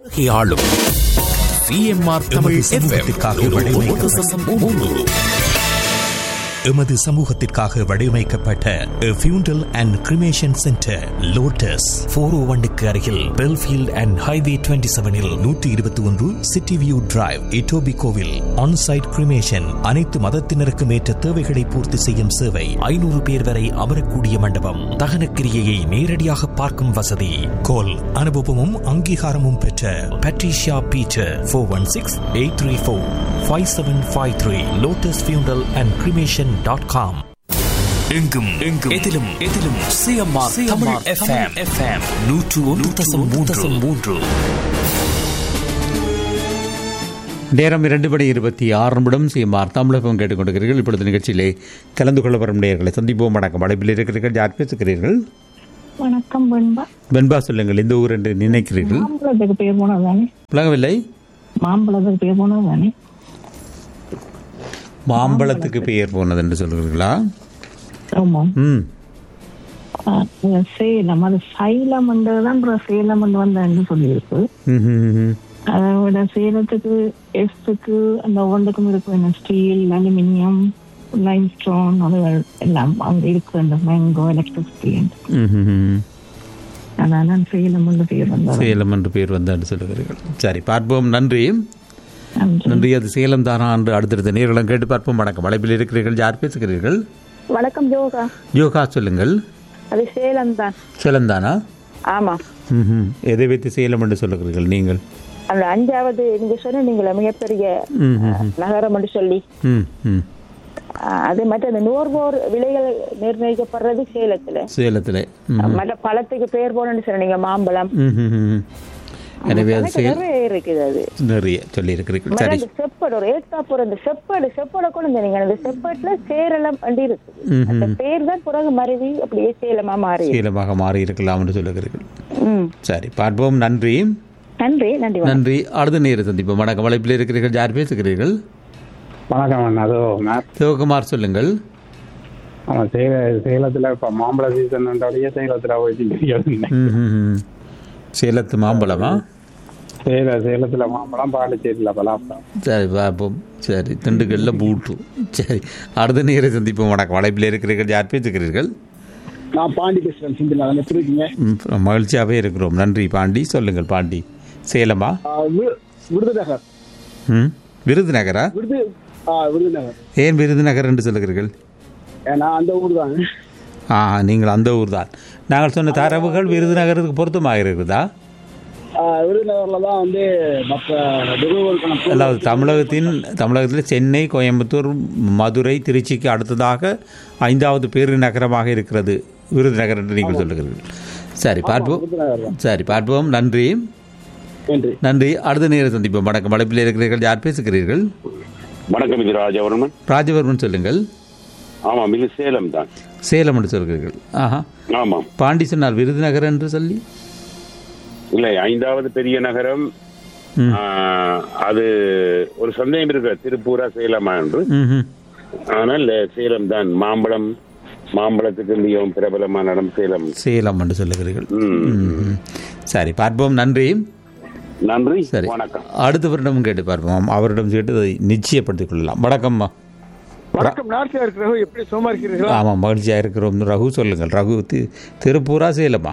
ஆளும் சிஎம்ஆர் தமிழ் சமூகத்திற்காக வடிவமைக்கப்பட்ட எமது சமூகத்திற்காக வடிவமைக்கப்பட்ட funeral and cremation centre Lotus four O ஒன்னுக்கு அருகில் பெல்ஃபீல்ட் அண்ட் ஹைவே டுவெண்ட்டி செவனில் நூற்றி இருபத்தி ஒன்று சிட்டி வியூ டிரைவ் இட்டோபி கோவில் ஆன்சைட் கிரிமேஷன் அனைத்து மதத்தினருக்கும் ஏற்ற தேவைகளை பூர்த்தி செய்யும் சேவை ஐநூறு பேர் வரை அமரக்கூடிய மண்டபம் தகன கிரியையை நேரடியாக பார்க்கும் வசதி கோல் அனுபவமும் அங்கீகாரமும் பெற்ற Patricia Peter four one six eight three four five seven five three Lotus funeral and cremation dot com எங்கும் எங்கும் எதிலும் எதிலும் சிஎம்ஆர் தமிழ் எஃப்எம் எஃப்எம் நூற்று ஒன்று தசம் மூன்று தசம் மூன்று நேரம் இரண்டு மணி இருபத்தி ஆறு நிமிடம் சிஎம்ஆர் தமிழகம் கேட்டுக்கொண்டிருக்கிறீர்கள் இப்பொழுது நிகழ்ச்சியிலே கலந்து கொள்ள வரும் நேயர்களை சந்திப்போம் வணக்கம் அழைப்பில் இருக்கிறீர்கள் யார் பேசுகிறீர்கள் வணக்கம் வெண்பா வெண்பா சொல்லுங்கள் இந்த ஊர் என்று நினைக்கிறீர்கள் மாம்பழத்துக்கு பேர் போனது தானே விளங்கவில்லை மாம்பழத்துக்கு பேர் போனது தானே மாம்பழத்துக்கு பெயர் போனது என்று சொல்கிறீர்களா ஆமாம் ம் ஆஹ், அது சேலம் அது சைலம் தான் அப்புறம் சேலம் வந்தேன்னு சொல்லியிருக்கு ம், ம், ம். அதை விட சேலத்துக்கு எஸ்ஸுக்கு அந்த ஒவ்வொன்றுக்கும் இருக்கும் என்ன ஸ்டீல் அலுமினியம் லைம் ஸ்டோன் அதுகள் எல்லாம் அங்க இருக்கு அந்த மேங்கோ எலக்ட்ரிசிட்டி ம், ம், ம். அதனால சேலம் வந்து பேர் வந்தது சேலம் என்று பெயர் வந்த என்று சொல்கிறீர்கள் சரி பார்ப்போம் நன்றி நன்றி. நன்றி அது சேலம் தானா என்று அடுத்தடுத்த நேர்களும் கேட்டு பார்ப்போம் வணக்கம் அழைப்பில் இருக்கிறீர்கள் யார் பேசுகிறீர்கள் வணக்கம் யோகா யோகா சொல்லுங்கள் அது சேலம் தான் சேலம் தானா ஆமா ம், ம். எதை வைத்து சேலம் என்று சொல்லுகிறீர்கள் நீங்கள் அந்த அஞ்சாவது நீங்க சொன்ன நீங்கள மிகப்பெரிய ம், ம், ம். நகரம் என்று சொல்லி ம் ம் அஹ், அது மற்ற அந்த நுகர்வோர் விலைகள் நிர்ணயிக்கப்படுறது சேலத்துல சேலத்தில் மற்ற பழத்துக்கு பேர் போனன்னு சொன்னீங்க மாம்பழம் எனவே அது எனக்கு சேல் நிறைய இருக்குது அது நிறைய சொல்லி இருக்கிறீர்கள் மற்ற சரி அந்த செப்பேடு ஒரு ஏத்தாப்பூர் அந்த செப்பேடு செப்பேட கூட சொன்னீங்க அந்த செப்பேட்ல சேரளம் அப்படி இருக்குது ம், அந்த பேர் தான் பிறகு மருவி அப்படியே சேலமா மாறி சேலமாக மாறி இருக்கலாம் என்று சொல்லுகிறீர்கள் ம் சரி பார்ப்போம் நன்றி நன்றி நன்றி வணக்கம். நன்றி அடுத்த நேரம் சந்திப்போம் வணக்கம் அழைப்பில் இருக்கிறீர்கள் யார் பேசுகிறீர்கள் வணக்கம் அண்ணா அதோ மேப் சிவகுமார் சொல்லுங்கள் ஆமாம் சேல சேலத்தில் இப்போ மாம்பழ சீசன்ன்றபடியே சேலத்தில் போய் திங்கிறது ம், ம், ம். சேலத்து மாம்பழமா சேல சேலத்தில் மாம்பழம் பாண்டிச்சேரியில் பலாப்பழம் சரி பார்ப்போம் சரி திண்டுக்கல்ல பூட்டு சரி அடுத்த நேரம் சந்திப்போம் வணக்கம் அழைப்பில் இருக்கிறீர்கள் யார் பேசுகிறீர்கள் நான் பாண்டி பேசுறேன் சிந்திலா எப்படி இருக்கீங்க ம், மகிழ்ச்சியாகவே இருக்கிறோம் நன்றி பாண்டி சொல்லுங்கள் பாண்டி சேலமா ஆஹ் வி- விருதுநகர் ம் விருதுநகரா விருது ஆஹ் விருதுநகர் ஏன் விருதுநகர் என்று சொல்லுகிறீர்கள் ஏன்னா அந்த ஊர் தான் ஆ நீங்கள் அந்த ஊர் தான் நாங்கள் சொன்ன தரவுகள் விருதுநகருக்கு பொருத்தமாக இருக்குதா விருதுநகர்ல தான் வந்து மற்ற நிறுவனங்களுக்கான பொருள் அதாவது தமிழகத்தின் தமிழகத்தில் சென்னை கோயம்புத்தூர் மதுரை திருச்சிக்கு அடுத்ததாக ஐந்தாவது பெருநகரமாக இருக்கிறது விருதுநகர் என்று நீங்கள் சொல்லுகிறீர்கள் சரி பார்ப்போம் விருதுநகர் தான் சரி பார்ப்போம் நன்றி நன்றி நன்றி அடுத்த நேரம் சந்திப்போம் வணக்கம் அழைப்பில் இருக்கிறீர்கள் யார் பேசுகிறீர்கள் வணக்கம் இது ராஜவர்மன் ராஜவர்மன் சொல்லுங்கள் ஆமாம் இது சேலம் தான் சேலம் என்று சொல்கிறீர்கள் ஆஹா ஆமாம் பாண்டி சொன்னார் விருதுநகர் என்று சொல்லி இல்லை ஐந்தாவது பெரிய நகரம் ம். ஆ, அது ஒரு சந்தேகம் இருக்கு திருப்பூரா சேலமா என்று ம்ஹும். ஆனால் சேலம் தான் மாம்பழம் மாம்பழத்துக்கு மிகவும் பிரபலமான இடம் சேலம் சேலம் என்று சொல்லுகிறீர்கள் ம். ம்ஹும். சரி பார்ப்போம் நன்றி நன்றி சரி வணக்கம் அடுத்த வருடம் கேட்டு பார்ப்போம் அவரிடம் கேட்டு அதை நிச்சயப்படுத்திக் கொள்ளலாம் வணக்கம்மா வணக்கம் நாட்டில் இருக்கிறவங்க எப்படி சும்மா இருக்கிறீர்களா ஆமாம் மகிழ்ச்சியாக இருக்கிறோம் ரகு சொல்லுங்கள் ரகு தி- திருப்பூரா சேலமா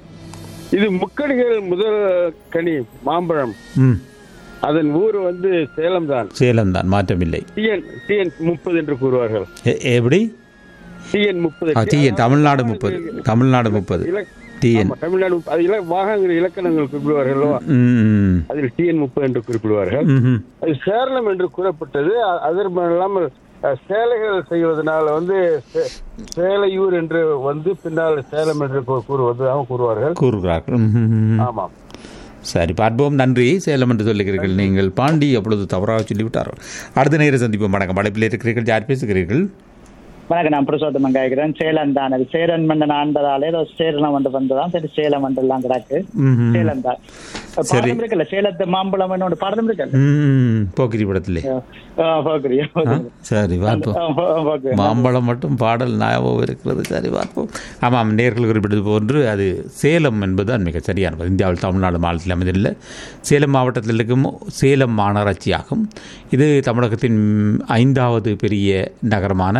இது முக்கணிகள் முதல் கனி மாம்பழம் ம் அதன் ஊர் வந்து சேலம் தான் சேலம் தான் மாற்றமில்லை டிஎன் டிஎன் முப்பது என்று கூறுவார்கள் எ- எப்படி டிஎன் முப்பது ஆ, டிஎன் தமிழ்நாடு முப்பது தமிழ்நாடு முப்பது டிஎன் ஆமா, தமிழ்நாடு முப்பது. அது இல வாகன இலக்கணங்கள் குறிப்பிடுவார்களோ ம் அதில் டிஎன் முப்பது என்று குறிப்பிடுவார்கள் ம்ஹும். அது சேரணம் என்று கூறப்பட்டது அ- அதற்கு இல்லாமல் அஹ், சேலைகள் செய்வதனால வந்து சே- சேலையூர் என்று வந்து பின்னால் சேலம் என்று கூ- கூறுவதாக கூறுவார்கள் கூறுகிறார்கள் ம்ஹும். ஆமாம் சரி பார்ப்போம் நன்றி சேலம் என்று சொல்லுகிறீர்கள் நீங்கள் பாண்டி அப்பொழுது தவறாக சொல்லிவிட்டார்கள் அடுத்த நேரம் சந்திப்போம் வணக்கம் அழைப்பில் இருக்கிறீர்கள் யார் பேசுகிறீர்கள் வணக்கம் நான் புருஷோத்தமன் கேட்கிறேன் சேலம் தான் அது சேரன் மன்னன் ஆண்டதாலே ஏதோ சேரணம் வந்து வந்ததான் சரி சேலம் வந்து எல்லாம் கிடக்கு ம்ஹும். சேலம் தான் பாடம் இருக்குல்ல சேலத்து மாம்பழம் என்னோட பாடம் இருக்குல்ல ம் போக்கிரி படத்திலே ஆ, பார்க்கறியா? ஆ, சரி பார்ப்போம் ஆ, பா- பார்க்கிறேன். மாம்பழம் மட்டும் பாடல் ஞாபகம் இருக்கிறது சரி பார்ப்போம் ஆமாம் நேர்கள் குறிப்பிட்டது போன்று அது சேலம் என்பதுதான் மிக சரியானது இந்தியாவில் தமிழ்நாடு மாநிலத்தில் அமைந்துள்ள சேலம் மாவட்டத்தில் இருக்கும் சேலம் மாநகராட்சியாகும் இது தமிழகத்தின் ஐந்தாவது பெரிய நகரமான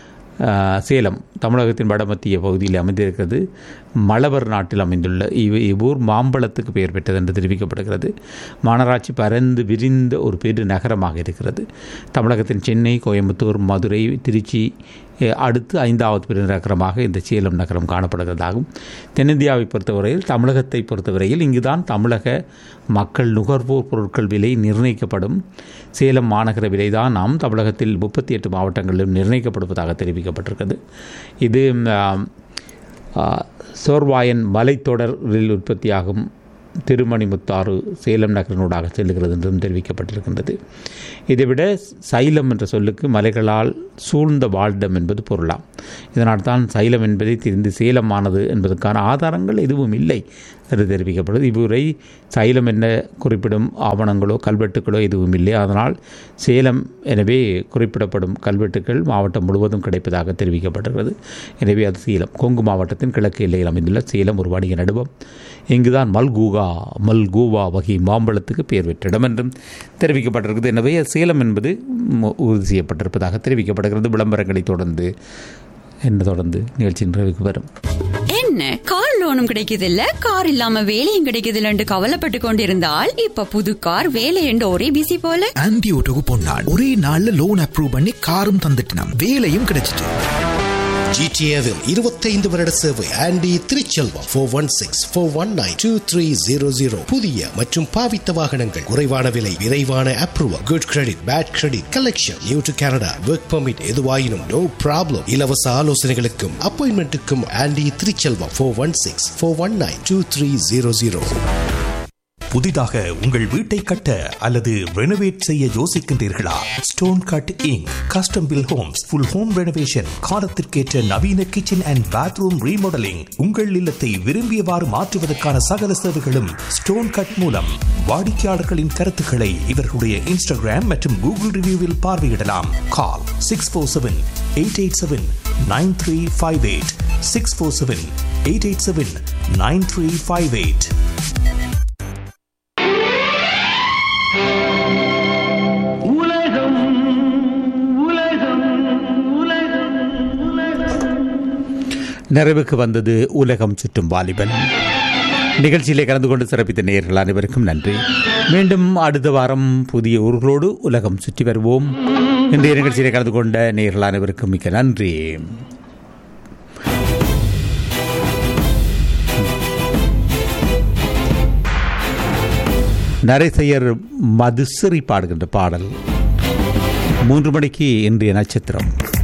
ஆ, சேலம் தமிழகத்தின் வடமத்திய பகுதியில் அமைந்திருக்கிறது மலவர் நாட்டில் அமைந்துள்ள இவ் இவ்வூர் மாம்பழத்துக்கு பெயர் பெற்றது என்று தெரிவிக்கப்படுகிறது மாநகராட்சி பரந்து விரிந்த ஒரு பெரு நகரமாக இருக்கிறது தமிழகத்தின் சென்னை கோயம்புத்தூர் மதுரை திருச்சி அஹ், அடுத்து ஐந்தாவது பெரு நகரமாக இந்த சேலம் நகரம் காணப்படுகிறதாகும் தென்னிந்தியாவை பொறுத்தவரையில் தமிழகத்தை பொறுத்தவரையில் இங்குதான் தமிழக மக்கள் நுகர்வோர் பொருட்கள் விலை நிர்ணயிக்கப்படும் சேலம் மாநகர விலை தான் நாம் தமிழகத்தில் முப்பத்தி எட்டு மாவட்டங்களிலும் நிர்ணயிக்கப்படுவதாக தெரிவிக்கப்பட்டிருக்கிறது இது ஆம், ஆ, சோர்வாயன் மலைத்தொடரில் உற்பத்தியாகும் திருமணிமுத்தாறு சேலம் நகரினூடாக செல்லுகிறது என்றும் தெரிவிக்கப்பட்டிருக்கின்றது இதைவிட சைலம் என்ற சொல்லுக்கு மலைகளால் சூழ்ந்த வாழ்டம் என்பது பொருளாம் இதனால் தான் சைலம் என்பதை தெரிந்து சேலமானது என்பதற்கான ஆதாரங்கள் எதுவும் இல்லை என்று தெரிவிக்கப்படுது இவ்வூரை சைலம் என்ன குறிப்பிடும் ஆவணங்களோ கல்வெட்டுகளோ எதுவும் இல்லை அதனால் சேலம் எனவே குறிப்பிடப்படும் கல்வெட்டுகள் மாவட்டம் முழுவதும் கிடைப்பதாக தெரிவிக்கப்பட்டிருக்கிறது எனவே அது சேலம் கொங்கு மாவட்டத்தின் கிழக்கு எல்லையில் அமைந்துள்ள சேலம் ஒரு வணிக நடுவம் இங்குதான் மல்கூகா மல்கூவா வகை மாம்பழத்துக்கு பெயர் பெற்ற இடம் என்றும் தெரிவிக்கப்பட்டிருக்கிறது எனவே சேலம் என்பது ம், உறுதி செய்யப்பட்டிருப்பதாக தெரிவிக்கப்படுகிறது விளம்பரங்களை தொடர்ந்து என்ன தொடர்ந்து நிகழ்ச்சி நிறைவுக்கு வரும் என்ன கார் லோனும் கிடைக்குது இல்ல கார் இல்லாம வேலையும் கிடைக்குது இல்லன்னு கவலைப்பட்டு கொண்டிருந்தால் இப்ப புது கார் வேலை என்று ஒரே பிசி போல ஆன்டி ஓட்டோக்கு பொன்னாள் ஒரே நாள்ல லோன் அப்ரூவ் பண்ணி காரும் தந்துட்டினாம் வேலையும் கிடைச்சிட்டு ஜிடிஏவில் இருபத்தைந்து வருட சேவை Andy Thiruchelvam four one six four one nine two three zero zero புதிய மற்றும் பாவித்த வாகனங்கள் குறைவான விலை விரைவான approval good credit bad credit collection new to Canada work permit எதுவாயினும் நோ ப்ராப்ளம் இலவச ஆலோசனைகளுக்கும் அப்பாயின்மெண்ட்டுக்கும் Andy Thiruchelvam four one six four one nine two three zero zero புதிதாக உங்கள் வீட்டை கட்ட அல்லது ரெனோவேட் செய்ய யோசிக்கின்றீர்களா stone cut inc custom build homes full home renovation காலத்திற்கேற்ற நவீன கிச்சன் அண்ட் பாத்ரூம் ரீமாடலிங் உங்கள் இல்லத்தை விரும்பியவாறு மாற்றுவதற்கான சகல சேவைகளும் ஸ்டோன் கட் மூலம் வாடிக்கையாளர்களின் கருத்துக்களை இவர்களுடைய இன்ஸ்டாகிராம் மற்றும் கூகுள் ரிவ்யூவில் பார்வையிடலாம் call six four seven eight eight seven nine three five eight six four seven eight eight seven nine three five eight நிறைவுக்கு வந்தது உலகம் சுற்றும் வாலிபன் நிகழ்ச்சியிலே கலந்து கொண்டு சிறப்பித்த நேயர்கள் அனைவருக்கும் நன்றி மீண்டும் அடுத்த வாரம் புதிய ஊர்களோடு உலகம் சுற்றி வருவோம் இன்றைய நிகழ்ச்சியிலே கலந்து கொண்ட நேயர்கள் அனைவருக்கும் மிக்க நன்றி நரைசெயர் மதுசிறி பாடுகின்ற பாடல் மூன்று மணிக்கு இன்றைய நட்சத்திரம்